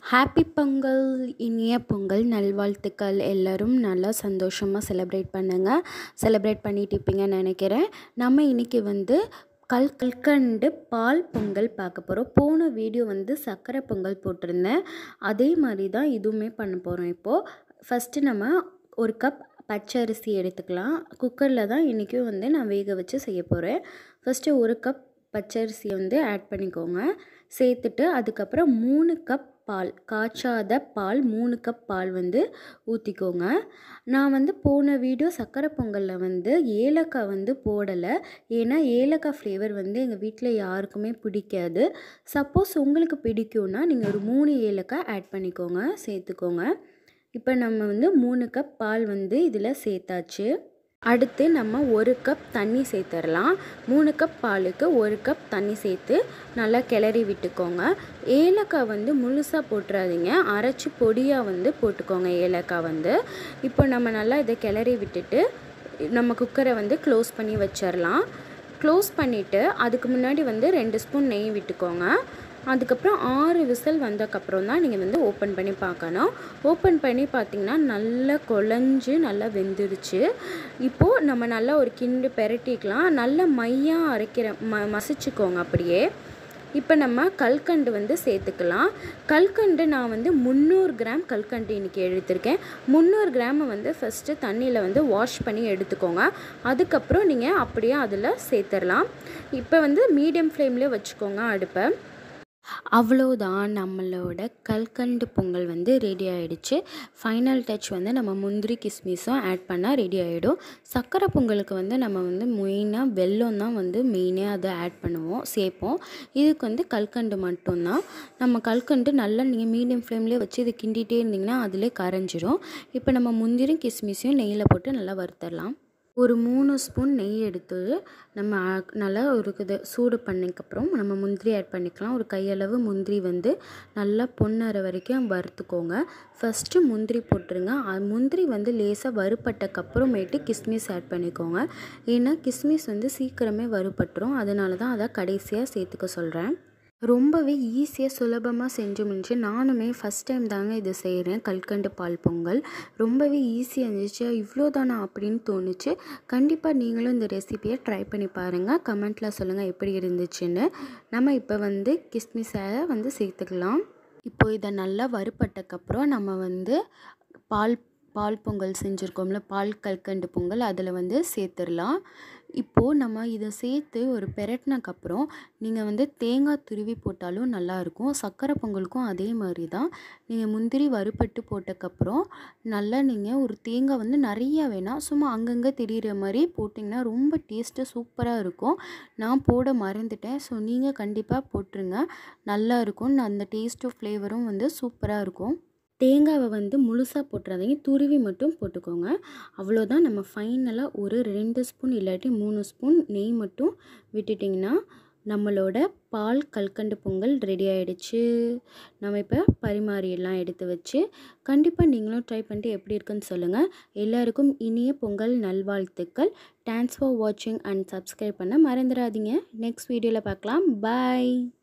happy Pongal இனிய பொங்கல் நல்வாழ்த்துக்கள் எல்லோரும் நல்லா சந்தோஷமாக செலிப்ரேட் பண்ணுங்கள் செலிப்ரேட் பண்ணிட்டு இருப்பீங்கன்னு நினைக்கிறேன் நம்ம இன்றைக்கி வந்து கல் கல்கண்டு பால் பொங்கல் பார்க்க போகிறோம் போன வீடியோ வந்து சர்க்கரை பொங்கல் போட்டிருந்தேன் அதே மாதிரி தான் இதுவுமே பண்ண போகிறோம் இப்போது ஃபஸ்ட்டு நம்ம ஒரு கப் பச்சரிசி எடுத்துக்கலாம் குக்கரில் தான் இன்றைக்கும் வந்து நான் வேக வச்சு செய்ய போகிறேன் ஃபஸ்ட்டு ஒரு கப் பச்சரிசியை வந்து ஆட் பண்ணிக்கோங்க சேர்த்துட்டு அதுக்கப்புறம் மூணு கப் பால் காய்ச்சாத பால் மூணு கப் பால் வந்து ஊற்றிக்கோங்க நான் வந்து போன வீடியோ சர்க்கரை பொங்கலில் வந்து ஏலக்காய் வந்து போடலை ஏன்னா ஏலக்காய் ஃப்ளேவர் வந்து எங்கள் வீட்டில் யாருக்குமே பிடிக்காது சப்போஸ் உங்களுக்கு பிடிக்கும்னா நீங்கள் ஒரு மூணு ஏலக்காய் ஆட் பண்ணிக்கோங்க சேர்த்துக்கோங்க இப்போ நம்ம வந்து மூணு கப் பால் வந்து இதில் சேர்த்தாச்சு அடுத்து நம்ம ஒரு கப் தண்ணி சேர்த்துடலாம் மூணு கப் பாலுக்கு ஒரு கப் தண்ணி சேர்த்து நல்லா கிளறி விட்டுக்கோங்க ஏலக்காய் வந்து முழுசாக போட்டுறாதீங்க அரைச்சி பொடியாக வந்து போட்டுக்கோங்க ஏலக்காய் வந்து இப்போ நம்ம நல்லா இதை கிளறி விட்டுட்டு நம்ம குக்கரை வந்து க்ளோஸ் பண்ணி வச்சிடலாம் க்ளோஸ் பண்ணிவிட்டு அதுக்கு முன்னாடி வந்து ரெண்டு ஸ்பூன் நெய் விட்டுக்கோங்க அதுக்கப்புறம் ஆறு விசில் வந்ததுக்கப்புறம் தான் நீங்கள் வந்து ஓப்பன் பண்ணி பார்க்கணும் ஓப்பன் பண்ணி பார்த்திங்கன்னா நல்லா குழஞ்சி நல்லா வெந்துருச்சு இப்போது நம்ம நல்லா ஒரு கிண்டு பெரட்டிக்கலாம் நல்லா மையாக அரைக்கிற ம மசிச்சுக்கோங்க அப்படியே இப்போ நம்ம கல்கண்டு வந்து சேர்த்துக்கலாம் கல்கண்டு நான் வந்து முந்நூறு கிராம் கல்கண்டு இன்றைக்கி எடுத்திருக்கேன் முந்நூறு கிராமை வந்து ஃபஸ்ட்டு தண்ணியில் வந்து வாஷ் பண்ணி எடுத்துக்கோங்க அதுக்கப்புறம் நீங்கள் அப்படியே அதில் சேர்த்துடலாம் இப்போ வந்து மீடியம் ஃப்ளேம்லேயே வச்சுக்கோங்க அடுப்பை அவ்வளோதான் நம்மளோட கல்கண்டு பொங்கல் வந்து ரெடி ஆகிடுச்சு ஃபைனல் டச் வந்து நம்ம முந்திரி கிஸ்மிஸும் ஆட் பண்ணால் ரெடி ஆகிடும் சர்க்கரை பொங்கலுக்கு வந்து நம்ம வந்து மெயினாக வெல்லம் தான் வந்து மெயினாக அதை ஆட் பண்ணுவோம் சேர்ப்போம் இதுக்கு வந்து கல்கண்டு மட்டும்தான் நம்ம கல்கண்டு நல்லா நீங்கள் மீடியம் ஃப்ளேம்லேயே வச்சு இது கிண்டிகிட்டே இருந்திங்கன்னா அதிலே கரைஞ்சிரும் இப்போ நம்ம முந்திரி கிஸ்மிஸையும் நெய்யில் போட்டு நல்லா வறுத்தரலாம் ஒரு மூணு ஸ்பூன் நெய் எடுத்து நம்ம நல்லா ஒரு இது சூடு பண்ணிக்கப்புறம் நம்ம முந்திரி ஆட் பண்ணிக்கலாம் ஒரு கையளவு முந்திரி வந்து நல்லா பொன்னற வரைக்கும் வறுத்துக்கோங்க ஃபஸ்ட்டு முந்திரி போட்டுருங்க முந்திரி வந்து லேசாக வறுப்பட்டக்கப்புறமேட்டு கிஸ்மிஸ் ஆட் பண்ணிக்கோங்க ஏன்னா கிஸ்மிஸ் வந்து சீக்கிரமே வறுப்பட்டுரும் அதனால தான் அதை கடைசியாக சேர்த்துக்க சொல்கிறேன் ரொம்பவே ஈஸியாக சுலபமாக செஞ்சு முடிஞ்சு நானுமே ஃபஸ்ட் டைம் தாங்க இது செய்கிறேன் கல்கண்டு பால் பொங்கல் ரொம்பவே ஈஸியாக இருந்துச்சு இவ்வளோ தானா அப்படின்னு தோணுச்சு கண்டிப்பாக நீங்களும் இந்த ரெசிபியை ட்ரை பண்ணி பாருங்கள் கமெண்ட்டில் சொல்லுங்கள் எப்படி இருந்துச்சுன்னு நம்ம இப்போ வந்து கிஸ்மிஸை வந்து சேர்த்துக்கலாம் இப்போ இதை நல்லா வறுப்பட்டக்கப்புறம் நம்ம வந்து பால் பால் பொங்கல் செஞ்சுருக்கோம்ல பால் கல்கண்டு பொங்கல் அதில் வந்து சேர்த்துடலாம் இப்போது நம்ம இதை சேர்த்து ஒரு பெரட்டினக்கப்புறம் நீங்கள் வந்து தேங்காய் துருவி போட்டாலும் நல்லாயிருக்கும் சர்க்கரை பொங்கலுக்கும் அதே மாதிரி தான் நீங்கள் முந்திரி வறுப்பட்டு போட்டக்கப்புறம் நல்லா நீங்கள் ஒரு தேங்காய் வந்து நிறையா வேணாம் சும்மா அங்கங்கே தெரிகிற மாதிரி போட்டிங்கன்னா ரொம்ப டேஸ்ட்டு சூப்பராக இருக்கும் நான் போட மறந்துட்டேன் ஸோ நீங்கள் கண்டிப்பாக போட்டுருங்க நல்லா இருக்கும் அந்த டேஸ்ட்டும் ஃப்ளேவரும் வந்து சூப்பராக இருக்கும் தேங்காவை வந்து முழுசாக போட்டுறாதீங்க துருவி மட்டும் போட்டுக்கோங்க அவ்வளோதான் நம்ம ஃபைனலாக ஒரு ரெண்டு ஸ்பூன் இல்லாட்டி மூணு ஸ்பூன் நெய் மட்டும் விட்டுட்டிங்கன்னா நம்மளோட பால் கல்கண்டு பொங்கல் ரெடி ஆகிடுச்சு நம்ம இப்போ பரிமாறியெல்லாம் எடுத்து வச்சு கண்டிப்பாக நீங்களும் ட்ரை பண்ணிட்டு எப்படி இருக்குன்னு சொல்லுங்கள் எல்லாருக்கும் இனிய பொங்கல் நல்வாழ்த்துக்கள் தேங்க்ஸ் ஃபார் வாட்சிங் அண்ட் சப்ஸ்கிரைப் பண்ண மறந்துடாதீங்க நெக்ஸ்ட் வீடியோவில் பார்க்கலாம் பாய்